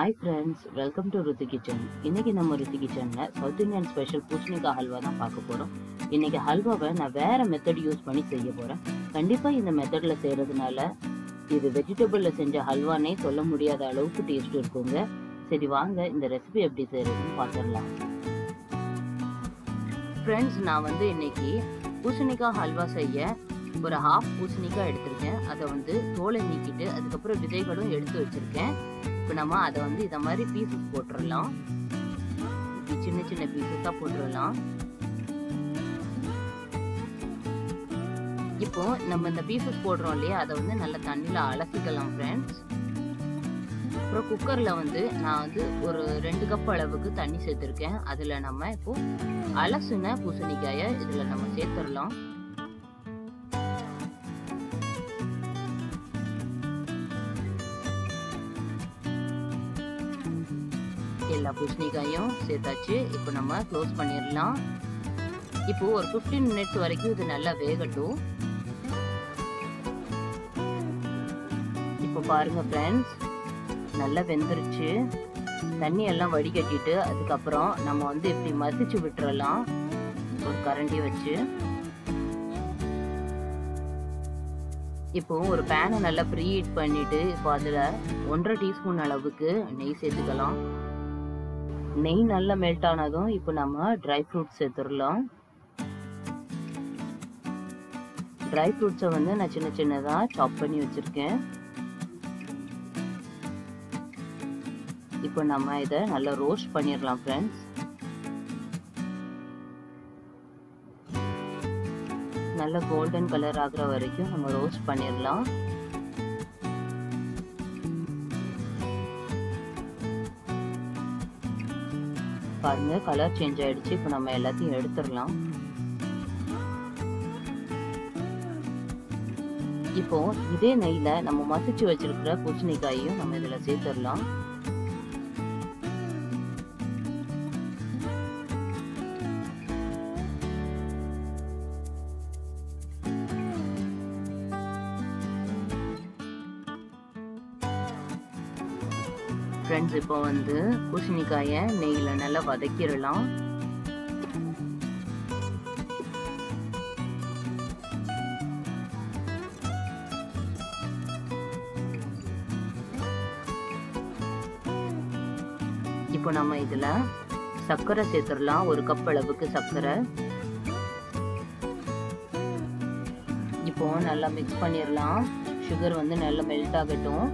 hi friends welcome to Ruthi kitchen இன்னைக்கு நம்ம ருத்தி கிச்சனில் சவுத் இந்தியன் ஸ்பெஷல் பூசணிக்காய் ஹல்வா தான் பார்க்க போகிறோம் இன்னைக்கு ஹல்வாவை நான் வேற மெத்தட் யூஸ் பண்ணி செய்ய போகிறேன் கண்டிப்பாக இந்த மெத்தடில் செய்கிறதுனால இது வெஜிடபிளில் செஞ்ச ஹல்வானே சொல்ல முடியாத அளவுக்கு டேஸ்ட் இருக்குங்க சரி வாங்க இந்த ரெசிபி எப்படி செய்யறதுன்னு பார்த்துடலாம் ஃப்ரெண்ட்ஸ் நான் வந்து இன்னைக்கு பூசணிக்காய் ஹல்வா செய்ய ஒரு ஹாஃப் பூசணிக்காய் எடுத்திருக்கேன் அதை வந்து தோலை நீக்கிட்டு அதுக்கப்புறம் விதைகளும் எடுத்து வச்சிருக்கேன் இப்போ நம்ம அதை வந்து இதை மாதிரி பீசஸ் போட்டுடலாம் இப்படி சின்ன சின்ன பீசஸாக போட்டுடலாம் இப்போ நம்ம இந்த பீசஸ் போடுறோம் இல்லையா அதை வந்து நல்ல தண்ணியில் அலசிக்கலாம் ஃப்ரெண்ட்ஸ் அப்புறம் குக்கரில் வந்து நான் வந்து ஒரு ரெண்டு கப் அளவுக்கு தண்ணி சேர்த்துருக்கேன் அதில் நம்ம இப்போ அலசுன பூசணிக்காயை இதில் நம்ம சேர்த்துடலாம் எல்லா பூசணிக்காயும் சேர்த்தாச்சு இப்போ நம்ம க்ளோஸ் பண்ணிடலாம் இப்போ ஒரு ஃபிஃப்டீன் மினிட்ஸ் வரைக்கும் இது நல்லா வேகட்டும் இப்போ பாருங்க ஃப்ரெண்ட்ஸ் நல்லா வெந்துருச்சு தண்ணி எல்லாம் வடிகட்டிட்டு அதுக்கப்புறம் நம்ம வந்து இப்படி மசிச்சு விட்டுறலாம் ஒரு கரண்டி வச்சு இப்போ ஒரு பேனை நல்லா ப்ரீ ஹீட் பண்ணிட்டு இப்போ அதில் ஒன்றரை டீஸ்பூன் அளவுக்கு நெய் சேர்த்துக்கலாம் நெய் நல்லா மெல்ட் ஆனதும் இப்போ நம்ம ட்ரை ஃப்ரூட்ஸ் சேர்த்துடலாம் ட்ரை ஃப்ரூட்ஸை வந்து நான் சின்ன சின்னதாக சாப் பண்ணி வச்சுருக்கேன் இப்போ நம்ம இதை நல்லா ரோஸ்ட் பண்ணிடலாம் ஃப்ரெண்ட்ஸ் நல்ல கோல்டன் கலர் ஆகுற வரைக்கும் நம்ம ரோஸ்ட் பண்ணிடலாம் பாருங்க கலர் சேஞ்ச் ஆயிடுச்சு இப்போ நம்ம எல்லாத்தையும் எடுத்துடலாம் இப்போ இதே நெய்ல நம்ம மசிச்சு வச்சிருக்கிற பூசணிக்காயையும் நம்ம இதுல சேர்த்துடலாம் ஃப்ரெண்ட்ஸ் இப்போ வந்து பூசணிக்காயை நெய்யில் நல்லா வதக்கிடலாம் இப்போ நம்ம இதில் சர்க்கரை சேர்த்துடலாம் ஒரு கப் அளவுக்கு சர்க்கரை இப்போ நல்லா மிக்ஸ் பண்ணிடலாம் சுகர் வந்து நல்லா மெல்ட் ஆகட்டும்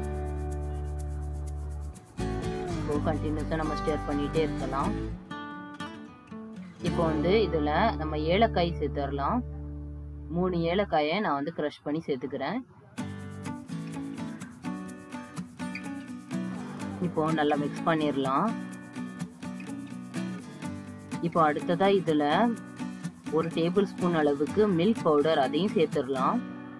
இப்போ கண்டினியூஸாக நம்ம ஸ்டேர் பண்ணிகிட்டே இருக்கலாம் இப்போ வந்து இதில் நம்ம ஏலக்காய் சேர்த்துடலாம் மூணு ஏலக்காயை நான் வந்து க்ரஷ் பண்ணி சேர்த்துக்கிறேன் இப்போ நல்லா மிக்ஸ் பண்ணிடலாம் இப்போ அடுத்ததாக இதில் ஒரு டேபிள் ஸ்பூன் அளவுக்கு மில்க் பவுடர் அதையும் சேர்த்துடலாம்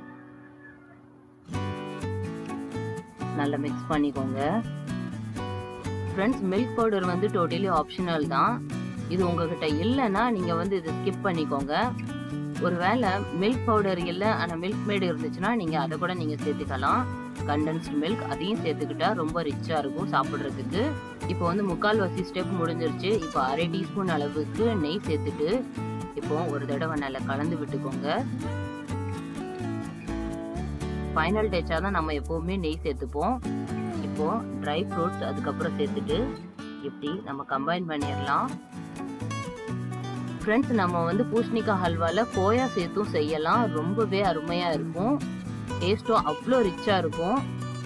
நல்லா மிக்ஸ் பண்ணிக்கோங்க ஃப்ரெண்ட்ஸ் மில்க் பவுடர் வந்து டோட்டலி ஆப்ஷனல் தான் இது உங்ககிட்ட இல்லைன்னா நீங்கள் வந்து இதை ஸ்கிப் பண்ணிக்கோங்க ஒருவேளை மில்க் பவுடர் இல்லை ஆனால் மில்க் மேடு இருந்துச்சுன்னா நீங்கள் அதை கூட நீங்கள் சேர்த்துக்கலாம் கண்டென்ஸ்டு மில்க் அதையும் சேர்த்துக்கிட்டா ரொம்ப ரிச்சாக இருக்கும் சாப்பிட்றதுக்கு இப்போ வந்து முக்கால்வாசி ஸ்டெப் முடிஞ்சிருச்சு இப்போ அரை டீஸ்பூன் அளவுக்கு நெய் சேர்த்துட்டு இப்போ ஒரு தடவை நல்லா கலந்து விட்டுக்கோங்க ஃபைனல் டச்சாக தான் நம்ம எப்போவுமே நெய் சேர்த்துப்போம் இப்போ ட்ரை ஃப்ரூட்ஸ் அதுக்கப்புறம் சேர்த்துட்டு இப்படி நம்ம கம்பைன் பண்ணிடலாம் ஃப்ரெண்ட்ஸ் நம்ம வந்து பூசணிக்காய் ஹல்வாவில் கோயா சேர்த்தும் செய்யலாம் ரொம்பவே அருமையாக இருக்கும் டேஸ்ட்டும் அவ்வளோ ரிச்சாக இருக்கும்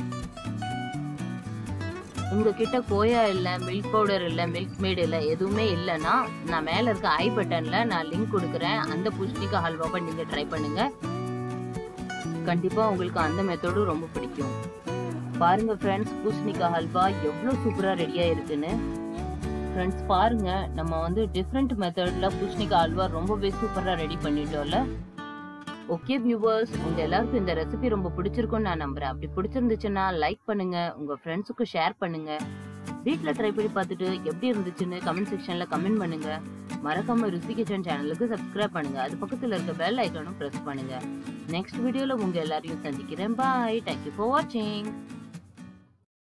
உங்ககிட்ட கோயா இல்லை மில்க் பவுடர் இல்லை மில்க் மேட் இல்லை எதுவுமே இல்லைன்னா நான் மேலே இருக்க ஐ பட்டனில் நான் லிங்க் கொடுக்குறேன் அந்த பூசணிக்காய் ஹல்வாவை நீங்கள் ட்ரை பண்ணுங்கள் கண்டிப்பாக உங்களுக்கு அந்த மெத்தடும் ரொம்ப பிடிக்கும் பாருங்க ஃப்ரெண்ட்ஸ் பூசணிக்காய் ஹல்வா எவ்வளோ சூப்பராக ரெடியாக இருக்குன்னு ஃப்ரெண்ட்ஸ் பாருங்க நம்ம வந்து டிஃப்ரெண்ட் மெத்தடில் பூசணிக்காய் ஹல்வா ரொம்பவே சூப்பராக ரெடி பண்ணிட்டோம்ல ஓகே வியூவர்ஸ் உங்க எல்லாருக்கும் இந்த ரெசிபி ரொம்ப பிடிச்சிருக்கும்னு நான் நம்புறேன் அப்படி பிடிச்சிருந்துச்சுன்னா லைக் பண்ணுங்க உங்க ஃப்ரெண்ட்ஸுக்கும் ஷேர் பண்ணுங்க வீட்டில் ட்ரை பண்ணி பார்த்துட்டு எப்படி இருந்துச்சுன்னு கமெண்ட் செக்ஷன்ல கமெண்ட் பண்ணுங்க மறக்காம ருசி கிச்சன் சேனலுக்கு சப்ஸ்கிரைப் பண்ணுங்க அது பக்கத்தில் இருக்க பெல் ஐக்கானும் ப்ரெஸ் பண்ணுங்க நெக்ஸ்ட் வீடியோல உங்க எல்லாரையும் சந்திக்கிறேன் பாய் தேங்க்யூ ஃபார் வாட்சிங்